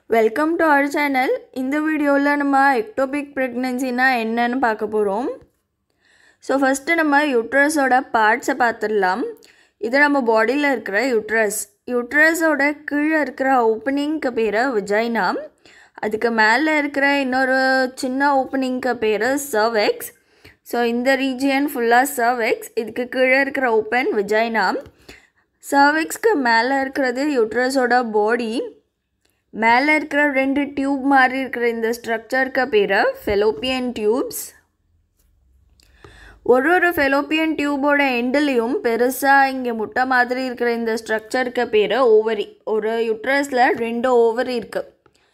welcome to our channel இந்த வீடியோவில் நம்ம எக்டோபிக் ப்ரெக்னென்சினா என்னன்னு பார்க்க போகிறோம் ஸோ ஃபஸ்ட்டு நம்ம யூட்ரஸோட பார்ட்ஸை பார்த்துடலாம் இது நம்ம பாடியில் இருக்கிற யூட்ரஸ் யூட்ரஸோட கீழே இருக்கிற ஓப்பனிங்க்கு பேர் விஜைனா அதுக்கு மேலே இருக்கிற இன்னொரு சின்ன ஓப்பனிங்க்கு பேர் சர்வெக்ஸ் ஸோ இந்த ரீஜியன் ஃபுல்லாக சர்வெக்ஸ் இதுக்கு கீழே இருக்கிற ஓப்பன் விஜைனா சர்வெக்ஸ்க்கு மேலே இருக்கிறது யூட்ரஸோட பாடி மேலே இருக்கிற ரெண்டு டியூப் மாதிரி இருக்கிற இந்த ஸ்ட்ரக்சருக்கு பேர் ஃபெலோப்பியன் டியூப்ஸ் ஒரு ஒரு ஃபெலோப்பியன் டியூபோட எண்டுலேயும் பெருசாக இங்கே முட்டை மாதிரி இருக்கிற இந்த ஸ்ட்ரக்சருக்கு பேர் ஓவரி ஒரு யுட்ரஸில் ரெண்டு ஓவரி இருக்குது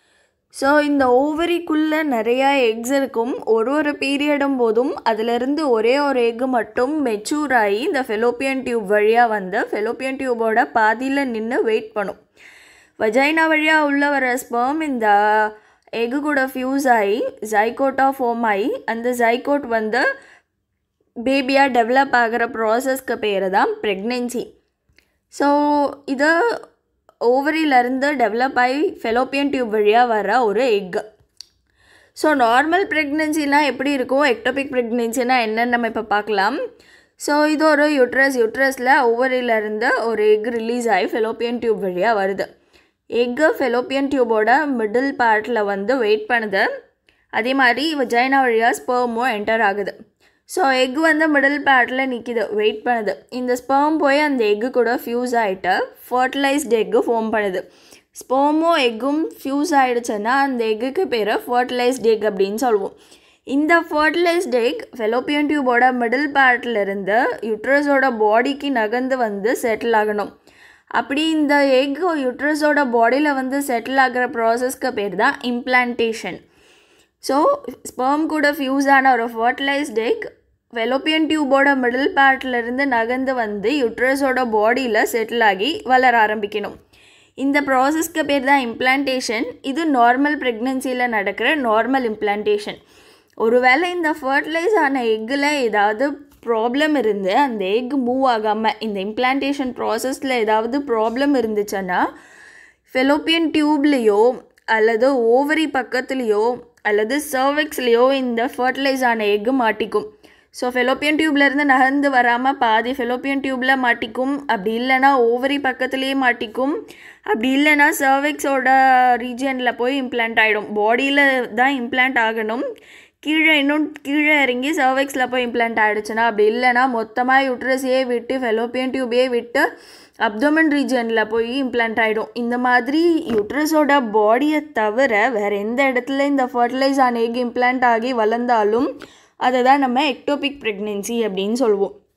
ஸோ இந்த ஓவரிக்குள்ளே நிறையா எக்ஸ் இருக்கும் ஒரு ஒரு பீரியடும் போதும் அதிலிருந்து ஒரே ஒரு எக் மட்டும் மெச்சூர் ஆகி இந்த ஃபெலோப்பியன் டியூப் வழியாக வந்து ஃபெலோப்பியன் டியூபோட பாதியில் நின்று வெயிட் பண்ணும் வஜைனா வழியாக உள்ள வர ஸ்பெர்ம் இந்த எக்கு கூட ஃப்யூஸ் ஆகி ஜைகோட்டாக ஃபார்ம் ஆகி அந்த ஜைகோட் வந்து பேபியாக டெவலப் ஆகிற ப்ராசஸ்க்கு பேர் தான் ப்ரெக்னென்சி ஸோ இது ஓவரியிலேருந்து டெவலப் ஆகி ஃபெலோப்பியன் டியூப் வழியாக வர ஒரு எக் ஸோ நார்மல் ப்ரெக்னென்சிலாம் எப்படி இருக்கும் எக்டோபிக் ப்ரெக்னென்சினா என்னன்னு நம்ம இப்போ பார்க்கலாம் ஸோ இது ஒரு யூட்ரஸ் யூட்ரஸில் ஓவரியிலேருந்து ஒரு எக் ரிலீஸ் ஆகி ஃபெலோப்பியன் டியூப் வழியாக வருது எக்கு ஃபெலோப்பியன் டியூபோட மிடில் பார்ட்டில் வந்து வெயிட் பண்ணுது அதே மாதிரி வஜைனா வழியாக ஸ்பெர்மும் என்டர் ஆகுது ஸோ எக் வந்து மிடில் பார்ட்டில் நிற்கிது வெயிட் பண்ணுது இந்த ஸ்பெர்ம் போய் அந்த எக்கு கூட ஃப்யூஸ் ஆகிட்டு ஃபர்டிலைஸ்ட் எக்கு ஃபார்ம் பண்ணுது ஸ்பெர்மும் எக்கும் ஃப்யூஸ் ஆகிடுச்சுன்னா அந்த எக்குக்கு பேர் ஃபர்டிலைஸ்ட் எக் அப்படின்னு சொல்லுவோம் இந்த ஃபர்டிலைஸ்ட் எக் ஃபெலோப்பியன் டியூபோட மிடில் பார்ட்லேருந்து யுட்ரஸோட பாடிக்கு நகர்ந்து வந்து செட்டில் ஆகணும் அப்படி இந்த எக் யுட்ரஸோட பாடியில் வந்து செட்டில் ஆகிற ப்ராசஸ்க்கு பேர் தான் இம்ப்ளான்டேஷன் ஸோ ஸ்பெர்ம் கூட ஃப்யூஸ் ஆன ஒரு ஃபர்டிலைஸ்ட் எக் ஃபெலோப்பியன் டியூபோட மிடில் பார்ட்லேருந்து நகர்ந்து வந்து யுட்ரஸோட பாடியில் செட்டில் ஆகி வளர ஆரம்பிக்கணும் இந்த ப்ராசஸ்க்கு பேர் தான் இம்ப்ளான்டேஷன் இது நார்மல் ப்ரெக்னென்சியில் நடக்கிற நார்மல் இம்ப்ளான்டேஷன் ஒருவேளை இந்த ஃபர்டிலைஸ் ஆன எக்கில் ஏதாவது ப்ராப்ளம் இருந்து அந்த எக் மூவ் ஆகாமல் இந்த இம்ப்ளான்டேஷன் ப்ராசஸில் ஏதாவது ப்ராப்ளம் இருந்துச்சுன்னா ஃபெலோப்பியன் டியூப்லேயோ அல்லது ஓவரி பக்கத்துலேயோ அல்லது சர்வெக்ஸ்லேயோ இந்த ஃபர்டிலைஸ் ஆன எக்கு மாட்டிக்கும் ஸோ ஃபெலோப்பியன் டியூப்லேருந்து நகர்ந்து வராமல் பாதி ஃபெலோப்பியன் டியூப்பில் மாட்டிக்கும் அப்படி இல்லைனா ஓவரி பக்கத்துலேயே மாட்டிக்கும் அப்படி இல்லைனா சர்வெக்ஸோட ரீஜியனில் போய் இம்ப்ளான்ட் ஆகிடும் பாடியில் தான் இம்ப்ளான்ட் ஆகணும் கீழே இன்னும் கீழே இறங்கி சர்வெக்ஸில் போய் இம்ப்ளான்ட் ஆகிடுச்சுன்னா அப்படி இல்லைனா மொத்தமாக யூட்ரஸையே விட்டு ஃபெலோப்பியன் டியூபையே விட்டு அப்டோமன் ரீஜனில் போய் இம்ப்ளான்ட் ஆகிடும் இந்த மாதிரி யூட்ரஸோட பாடியை தவிர வேறு எந்த இடத்துல இந்த ஃபர்டிலைஸ் ஆன எக் இம்ப்ளான்ட் ஆகி வளர்ந்தாலும் அதை தான் நம்ம எக்டோபிக் ப்ரெக்னென்சி அப்படின்னு சொல்லுவோம்